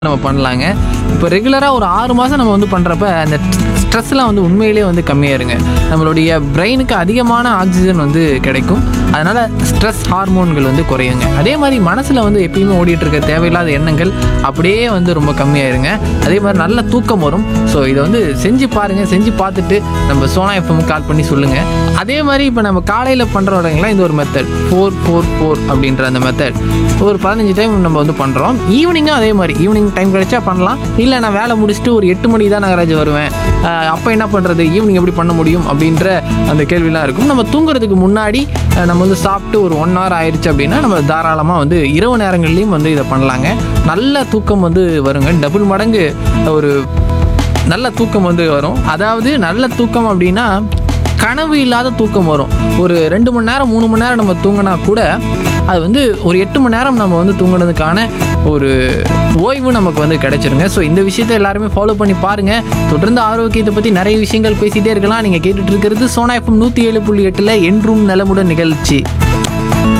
நம்ம பண்ணலாங்க இப்போ ரெகுலராக ஒரு ஆறு மாதம் நம்ம வந்து பண்ணுறப்ப அந்த ஸ்ட்ரெஸ்லாம் வந்து உண்மையிலே வந்து கம்மியாயிருங்க நம்மளுடைய பிரெயினுக்கு அதிகமான ஆக்சிஜன் வந்து கிடைக்கும் அதனால் ஸ்ட்ரெஸ் ஹார்மோன்கள் வந்து குறையுங்க அதே மாதிரி மனசில் வந்து எப்பயுமே ஓடிட்டு இருக்க தேவையில்லாத எண்ணங்கள் அப்படியே வந்து ரொம்ப கம்மியாயிருங்க அதே மாதிரி நல்ல தூக்கம் வரும் ஸோ இதை வந்து செஞ்சு பாருங்கள் செஞ்சு பார்த்துட்டு நம்ம சோனா எஃப்எம் கால் பண்ணி சொல்லுங்கள் அதே மாதிரி இப்போ நம்ம காலையில் பண்ணுறவங்களா இந்த ஒரு மெத்தட் ஃபோர் ஃபோர் ஃபோர் அப்படின்ற அந்த மெத்தட் ஒரு பதினஞ்சு டைம் நம்ம வந்து பண்ணுறோம் ஈவினிங்கும் அதே மாதிரி ஈவினிங் டைம் கிடைச்சா பண்ணலாம் இல்லை நான் வேலை முடிச்சுட்டு ஒரு எட்டு மணி தான் நகராஜ் வருவேன் அப்போ என்ன பண்ணுறது ஈவினிங் எப்படி பண்ண முடியும் அப்படின்ற அந்த கேள்விலாம் இருக்கும் நம்ம தூங்குறதுக்கு முன்னாடி அஹ், நம்ம வந்து சாப்பிட்டு ஒரு ஒன் ஹவர் ஆயிடுச்சு அப்படின்னா நம்ம தாராளமாக வந்து இரவு நேரங்கள்லையும் வந்து இதை பண்ணலாங்க நல்ல தூக்கம் வந்து வருங்க டபுள் மடங்கு ஒரு நல்ல தூக்கம் வந்து வரும் அதாவது நல்ல தூக்கம் அப்படின்னா கனவு இல்லாத தூக்கம் வரும் ஒரு ரெண்டு மணி நேரம் மூணு மணி நேரம் நம்ம தூங்கினா கூட அது வந்து ஒரு எட்டு மணி நேரம் நம்ம வந்து தூங்குனதுக்கான ஒரு ஓய்வு நமக்கு வந்து கிடைச்சிருங்க ஸோ இந்த விஷயத்தை எல்லாருமே ஃபாலோ பண்ணி பாருங்க தொடர்ந்து ஆரோக்கியத்தை பற்றி நிறைய விஷயங்கள் பேசிட்டே இருக்கலாம் நீங்கள் கேட்டுட்டு இருக்கிறது சோனா எஃப்எம் நூற்றி ஏழு புள்ளி எட்டில் என்றும் நலமுடன் நிகழ்ச்சி